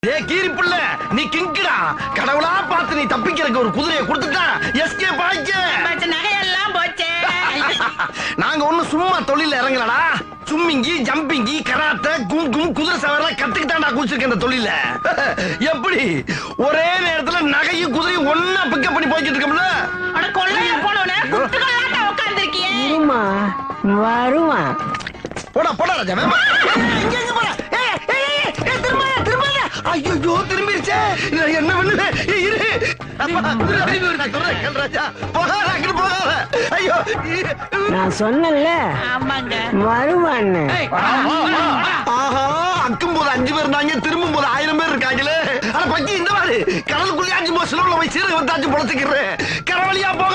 ஏ கீரி புள்ள நீ கிங்குடா கடவுளா பார்த்து நீ தப்பிக்கிறதுக்கு ஒரு குதிரையை கொடுத்துட்டா எஸ்கேப் ஆயிச்சு பச்ச நகையெல்லாம் போச்சே நாங்க ஒண்ணு சும்மா தொழில இறங்கலடா சும்மிங்கி ஜம்பிங்கி கராத்தே கும் கும் குதிரை சவாரிலாம் கத்துக்கிட்டாண்டா குடிச்சிருக்க இந்த தொழில எப்படி ஒரே நேரத்துல நகையும் குதிரையும் ஒன்னா பிக்கப் பண்ணி போய்கிட்டு இருக்கோம்ல அட கொள்ளையில போனவனே குத்துக்கல்லாட்ட உட்கார்ந்திருக்கியே இருமா வருவான் போடா போடா ராஜா வேகமா. ஏய், இங்க எங்க போற ஏய், ஏய், ஏய், ஏய், திரும்பாத, திரும்பாத. ஐயையோ, திரும்பிருச்சே. நான் என்ன பண்ணுவேன்? ஏய், இரு. அப்பா, குதிரை திரும்பி வருது. நான் சொல்றேன், கேளு ராஜா. போகாத, அங்கிட்டு போகாத. ஐயோ, இரு. நான் சொன்னேன்ல ஆமாங்க வருவான்னு ஆஹா, அக்கும் போது அஞ்சு பேர் இருந்தாங்க திரும்பும் போது ஆயிரம் பேர் இருக்காங்களே ஆனா பக்கி இந்த மாதிரி கடலுக்குள்ளே அஞ்சு போது சிலவுல போய் சீரக வந்தாச்சு பொழச்சுக்கிறேன் கரவழியா போ